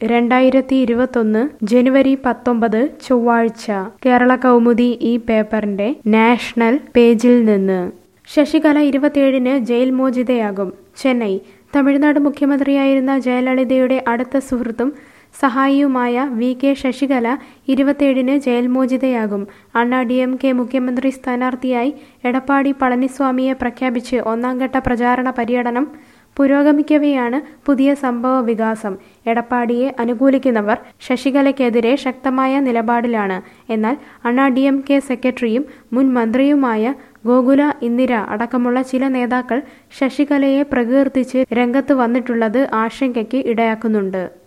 രണ്ടായിരത്തി ഇരുപത്തൊന്ന് ജനുവരി പത്തൊമ്പത് ചൊവ്വാഴ്ച കേരള കൗമുദി ഈ പേപ്പറിന്റെ നാഷണൽ പേജിൽ നിന്ന് ശശികല ഇരുപത്തിയേഴിന് ജയിൽ മോചിതയാകും ചെന്നൈ തമിഴ്നാട് മുഖ്യമന്ത്രിയായിരുന്ന ജയലളിതയുടെ അടുത്ത സുഹൃത്തും സഹായിയുമായ വി കെ ശശികല ഇരുപത്തിയേഴിന് ജയിൽ മോചിതയാകും അണ്ണാ ഡി എം കെ മുഖ്യമന്ത്രി സ്ഥാനാർത്ഥിയായി എടപ്പാടി പളനിസ്വാമിയെ പ്രഖ്യാപിച്ച് ഒന്നാംഘട്ട പ്രചാരണ പര്യടനം പുരോഗമിക്കവെയാണ് പുതിയ സംഭവ വികാസം എടപ്പാടിയെ അനുകൂലിക്കുന്നവർ ശശികലയ്ക്കെതിരെ ശക്തമായ നിലപാടിലാണ് എന്നാൽ അണ്ണാ ഡി എം കെ സെക്രട്ടറിയും മുൻ മന്ത്രിയുമായ ഗോകുല ഇന്ദിര അടക്കമുള്ള ചില നേതാക്കൾ ശശികലയെ പ്രകീർത്തിച്ച് രംഗത്ത് വന്നിട്ടുള്ളത് ആശങ്കയ്ക്ക് ഇടയാക്കുന്നുണ്ട്